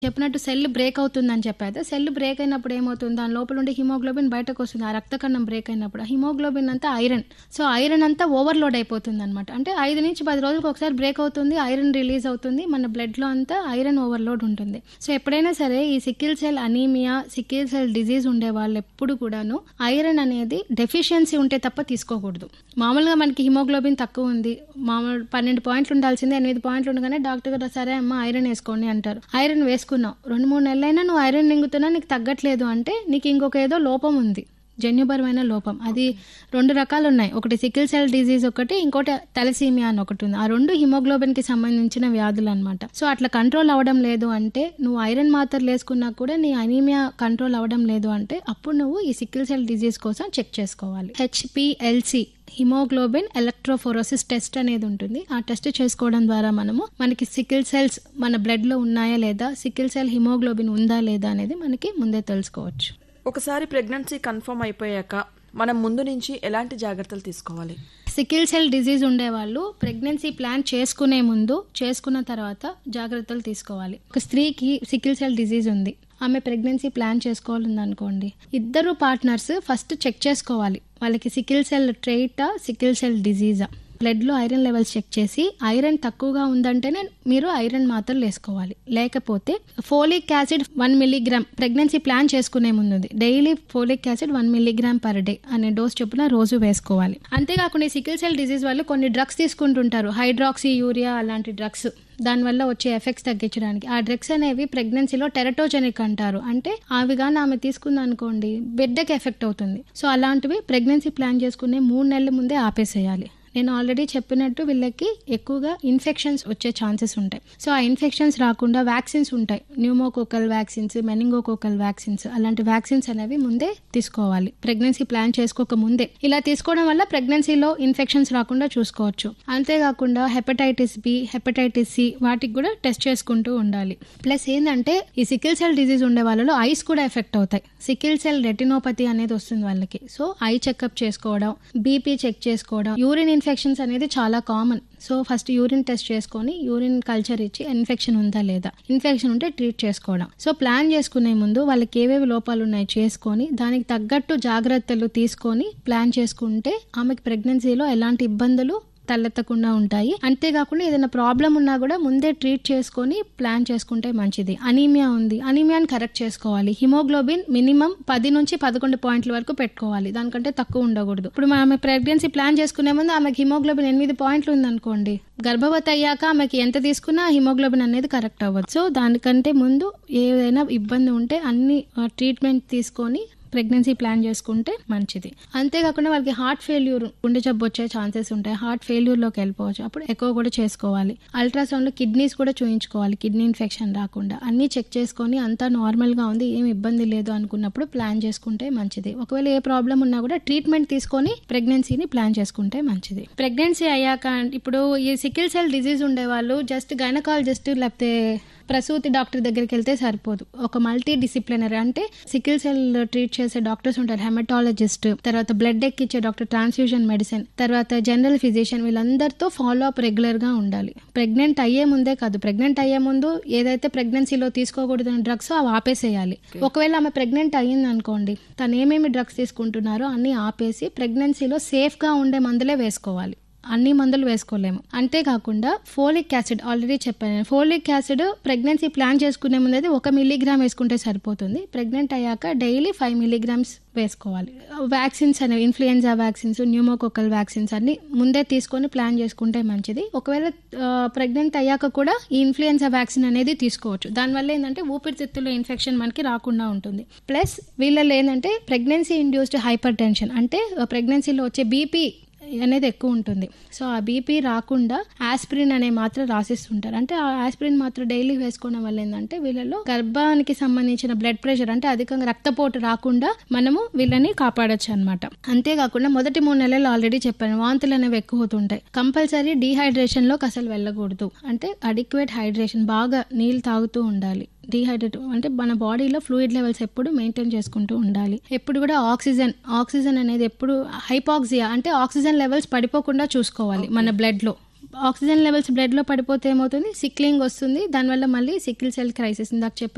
చెప్పినట్టు cell break అవుతుందని చెప్పారు సెల్ బ్రేక్ అయినప్పుడు ఏమవుతుంది దాని లోపల ఉండే హిమోగ్లోబిన్ బయటకు వస్తుంది ఆ రక్త కణం బ్రేక్ అయినప్పుడు ఆ హిమోగ్లోబిన్ అంతా ఐరన్ సో ఐరన్ అంతా ఓవర్లోడ్ అయిపోతుంది అనమాట అంటే ఐదు నుంచి పది రోజులకు ఒకసారి బ్రేక్ అవుతుంది ఐరన్ రిలీజ్ అవుతుంది మన బ్లడ్లో అంతా ఐరన్ ఓవర్లోడ్ ఉంటుంది సో ఎప్పుడైనా సరే ఈ sickle cell anaemia sickle cell disease ఉండే వాళ్ళు ఎప్పుడు కూడాను ఐరన్ అనేది డెఫిషియన్సీ ఉంటే తప్ప తీసుకోకూడదు మామూలుగా మనకి హిమోగ్లోబిన్ తక్కువ ఉంది మామూలు పన్నెండు పాయింట్లు ఉండాల్సిందే ఎనిమిది పాయింట్లు ఉండగానే డాక్టర్ గారు సరే అమ్మ ఐరన్ వేసుకోండి అంటారు ఐరన్ వేసుకున్నావు రెండు మూడు నెలలైనా నువ్వు ఐరన్ మింగుతున్నా నీకు తగ్గట్లేదు అంటే నీకు ఇంకొక ఏదో లోపం ఉంది జన్యుపరమైన లోపం అది రెండు రకాలు ఉన్నాయి ఒకటి సికిల్ సెల్ డిజీజ్ ఒకటి ఇంకోటి తలసీమియా అని ఒకటి ఉంది ఆ రెండు హిమోగ్లోబిన్ కి సంబంధించిన వ్యాధులు అనమాట సో అట్లా కంట్రోల్ అవ్వడం లేదు అంటే నువ్వు ఐరన్ మాత్రలు వేసుకున్నా కూడా నీ అనీమియా కంట్రోల్ అవ్వడం లేదు అంటే అప్పుడు నువ్వు ఈ సికిల్ సెల్ డిజీజ్ కోసం చెక్ చేసుకోవాలి హెచ్పిఎల్సి హిమోగ్లోబిన్ ఎలక్ట్రోఫోరోసిస్ టెస్ట్ అనేది ఉంటుంది ఆ టెస్ట్ చేసుకోవడం ద్వారా మనము మనకి సికిల్ సెల్స్ మన బ్లడ్ లో ఉన్నాయా లేదా సికిల్ సెల్ హిమోగ్లోబిన్ ఉందా లేదా అనేది మనకి ముందే తెలుసుకోవచ్చు ఒకసారి ప్రెగ్నెన్సీ కన్ఫర్మ్ అయిపోయాక మనం ముందు నుంచి ఎలాంటి జాగ్రత్తలు తీసుకోవాలి సికిల్ సెల్ డిజీజ్ ఉండేవాళ్ళు ప్రెగ్నెన్సీ ప్లాన్ చేసుకునే ముందు చేసుకున్న తర్వాత జాగ్రత్తలు తీసుకోవాలి ఒక స్త్రీకి సికిల్ సెల్ డిజీజ్ ఉంది ఆమె ప్రెగ్నెన్సీ ప్లాన్ చేసుకోవాలని అనుకోండి ఇద్దరు పార్ట్నర్స్ ఫస్ట్ చెక్ చేసుకోవాలి వాళ్ళకి సికిల్ సెల్ ట్రైటా సికిల్ సెల్ డిజీజా బ్లడ్లో ఐరన్ లెవెల్స్ చెక్ చేసి ఐరన్ తక్కువగా ఉందంటేనే మీరు ఐరన్ మాత్రలు వేసుకోవాలి లేకపోతే folic acid one milligram pregnancy plan చేసుకునే ముందు ఉంది daily folic acid one milligram per day అనే డోస్ చొప్పున రోజు వేసుకోవాలి అంతేకాకుండా ఈ సికిల్ సెల్ డిజీజ్ వాళ్ళు కొన్ని డ్రగ్స్ తీసుకుంటుంటారు హైడ్రాక్సీ యూరియా అలాంటి డ్రగ్స్ దానివల్ల వచ్చే ఎఫెక్ట్స్ తగ్గించడానికి ఆ డ్రగ్స్ అనేవి ప్రెగ్నెన్సీలో టెరటోజెనిక్ అంటారు అంటే అవి కానీ ఆమె తీసుకుంది అనుకోండి బిడ్డకి ఎఫెక్ట్ అవుతుంది సో అలాంటివి ప్రెగ్నెన్సీ ప్లాన్ చేసుకునే మూడు నెలల ముందే ఆపేసేయాలి నేను ఆల్రెడీ చెప్పినట్టు వీళ్ళకి ఎక్కువగా ఇన్ఫెక్షన్స్ వచ్చే ఛాన్సెస్ ఉంటాయి సో ఆ ఇన్ఫెక్షన్స్ రాకుండా వ్యాక్సిన్స్ ఉంటాయి న్యూమోకోకల్ వ్యాక్సిన్స్ మెనింగోకోకల్ వ్యాక్సిన్స్ అలాంటి వ్యాక్సిన్స్ అనేవి ముందే తీసుకోవాలి ప్రెగ్నెన్సీ ప్లాన్ చేసుకోక ముందే ఇలా తీసుకోవడం వల్ల ప్రెగ్నెన్సీలో ఇన్ఫెక్షన్స్ రాకుండా చూసుకోవచ్చు అంతేకాకుండా హెపటైటిస్ బి హెపటైటిస్ సి వాటికి కూడా టెస్ట్ చేసుకుంటూ ఉండాలి ప్లస్ ఏంటంటే ఈ సికిల్ సెల్ డిజీజ్ ఉండే వాళ్ళలో ఐస్ కూడా ఎఫెక్ట్ అవుతాయి సికిల్ సెల్ రెటినోపతి అనేది వస్తుంది వాళ్ళకి సో ఐ చెకప్ చేసుకోవడం బీపీ చెక్ చేసుకోవడం యూరిన్ ఇన్ఫెక్షన్స్ అనేది చాలా common so first urine test చేసుకొని యూరిన్ కల్చర్ ఇచ్చి ఇన్ఫెక్షన్ ఉందా లేదా ఇన్ఫెక్షన్ ఉంటే ట్రీట్ చేసుకోవడం సో ప్లాన్ చేసుకునే ముందు వాళ్ళకి ఏవేవి లోపాలు ఉన్నాయి చేసుకొని దానికి తగ్గట్టు జాగ్రత్తలు తీసుకొని ప్లాన్ చేసుకుంటే ఆమెకి ప్రెగ్నెన్సీలో ఎలాంటి ఇబ్బందులు తలెత్తకుండా ఉంటాయి అంతేకాకుండా ఏదైనా ప్రాబ్లం ఉన్నా కూడా ముందే ట్రీట్ చేసుకొని ప్లాన్ చేసుకుంటే మంచిది అనీమియా ఉంది అనీమియాని కరెక్ట్ చేసుకోవాలి హిమోగ్లోబిన్ మినిమం పది నుంచి పదకొండు పాయింట్ల వరకు పెట్టుకోవాలి దానికంటే తక్కువ ఉండకూడదు ఇప్పుడు ఆమె ప్రెగ్నెన్సీ ప్లాన్ చేసుకునే ముందు ఆమెకి హిమోగ్లోబిన్ ఎనిమిది పాయింట్లు ఉందనుకోండి గర్భవతి అయ్యాక ఆమెకి ఎంత తీసుకున్నా హిమోగ్లోబిన్ అనేది కరెక్ట్ అవ్వదు సో దానికంటే ముందు ఏదైనా ఇబ్బంది ఉంటే అన్ని ట్రీట్మెంట్ తీసుకొని ప్రెగ్నెన్సీ ప్లాన్ చేసుకుంటే మంచిది అంతేకాకుండా వాళ్ళకి హార్ట్ ఫెయిల్యూర్ గుండె జబ్బు వచ్చే ఛాన్సెస్ ఉంటాయి హార్ట్ ఫెయిల్యూర్లోకి వెళ్ళిపోవచ్చు అప్పుడు ఎక్కువ కూడా చేసుకోవాలి అల్ట్రాసౌండ్లో కిడ్నీస్ కూడా చూయించుకోవాలి కిడ్నీ ఇన్ఫెక్షన్ రాకుండా అన్నీ చెక్ చేసుకొని అంతా నార్మల్గా ఉంది ఏం ఇబ్బంది లేదు అనుకున్నప్పుడు ప్లాన్ చేసుకుంటే మంచిది ఒకవేళ ఏ ప్రాబ్లం ఉన్నా కూడా ట్రీట్మెంట్ తీసుకొని ప్రెగ్నెన్సీని ప్లాన్ చేసుకుంటే మంచిది ప్రెగ్నెన్సీ అయ్యాక ఇప్పుడు ఈ సికిల్ సెల్ డిజీజ్ ఉండే వాళ్ళు జస్ట్ గైనకాలజిస్ట్ లేకపోతే ప్రసూతి డాక్టర్ దగ్గరికి వెళ్తే సరిపోదు ఒక మల్టీ డిసిప్లినరీ అంటే సికిల్ సెల్ ట్రీట్ చేసే డాక్టర్స్ ఉంటారు హెమటాలజిస్ట్ తర్వాత బ్లడ్ ఎక్కిచ్చే డాక్టర్ ట్రాన్స్ఫ్యూజన్ మెడిసిన్ తర్వాత జనరల్ ఫిజిషియన్ వీళ్ళందరితో ఫాలో అప్ రెగ్యులర్ గా ఉండాలి ప్రెగ్నెంట్ అయ్యే ముందే కాదు ప్రెగ్నెంట్ అయ్యే ముందు ఏదైతే ప్రెగ్నెన్సీలో తీసుకోకూడదని డ్రగ్స్ అవి ఆపేసేయాలి ఒకవేళ ఆమె ప్రెగ్నెంట్ అయ్యింది అనుకోండి తను ఏమేమి డ్రగ్స్ తీసుకుంటున్నారో అన్ని ఆపేసి ప్రెగ్నెన్సీలో సేఫ్ గా ఉండే మందులే వేసుకోవాలి అన్ని మందులు వేసుకోలేము అంతేకాకుండా ఫోలిక్ యాసిడ్ ఆల్రెడీ చెప్పాను ఫోలిక్ యాసిడ్ ప్రెగ్నెన్సీ ప్లాన్ చేసుకునే ముందు అయితే ఒక మిల్లీగ్రామ్ వేసుకుంటే సరిపోతుంది ప్రెగ్నెంట్ అయ్యాక డైలీ ఫైవ్ మిల్లీగ్రామ్స్ వేసుకోవాలి వ్యాక్సిన్స్ అనేవి ఇన్ఫ్లుయెన్జా వ్యాక్సిన్స్ న్యూమోకోకల్ వ్యాక్సిన్స్ అన్ని ముందే తీసుకొని ప్లాన్ చేసుకుంటే మంచిది ఒకవేళ ప్రెగ్నెంట్ అయ్యాక కూడా ఈ ఇన్ఫ్లుయెన్జా వ్యాక్సిన్ అనేది తీసుకోవచ్చు దానివల్ల ఏంటంటే ఊపిరితిత్తులో ఇన్ఫెక్షన్ మనకి రాకుండా ఉంటుంది ప్లస్ వీళ్ళలో ఏంటంటే ప్రెగ్నెన్సీ ఇండ్యూస్డ్ హైపర్ టెన్షన్ అంటే ప్రెగ్నెన్సీలో వచ్చే బీపీ అనేది ఎక్కువ ఉంటుంది సో ఆ బీపీ రాకుండా ఆస్పిరిన్ అనే మాత్ర రాసిస్తుంటారు అంటే ఆ ఆస్పిరిన్ మాత్ర డైలీ వేసుకోవడం వల్ల ఏంటంటే వీళ్ళలో గర్భానికి సంబంధించిన బ్లడ్ ప్రెషర్ అంటే అధికంగా రక్తపోటు రాకుండా మనము వీళ్ళని కాపాడొచ్చు అనమాట అంతేకాకుండా మొదటి మూడు నెలలు ఆల్రెడీ చెప్పాను వాంతులు అనేవి ఎక్కువ అవుతుంటాయి కంపల్సరీ డీహైడ్రేషన్ లోకి అసలు వెళ్ళకూడదు అంటే అడిక్వేట్ హైడ్రేషన్ బాగా నీళ్ళు తాగుతూ ఉండాలి డీహైడ్రేట్ అంటే మన బాడీలో ఫ్లూయిడ్ లెవెల్స్ ఎప్పుడు మెయింటైన్ చేసుకుంటూ ఉండాలి ఎప్పుడు కూడా ఆక్సిజన్ ఆక్సిజన్ అనేది ఎప్పుడు హైపాక్సియా అంటే ఆక్సిజన్ లెవెల్స్ పడిపోకుండా చూసుకోవాలి మన బ్లడ్ లో ఆక్సిజన్ లెవెల్స్ బ్లడ్ లో పడిపోతే ఏమవుతుంది సిక్లింగ్ వస్తుంది దానివల్ల మళ్ళీ సిక్కిల్ సెల్ క్రైసిస్ ఇందాక చెప్పిన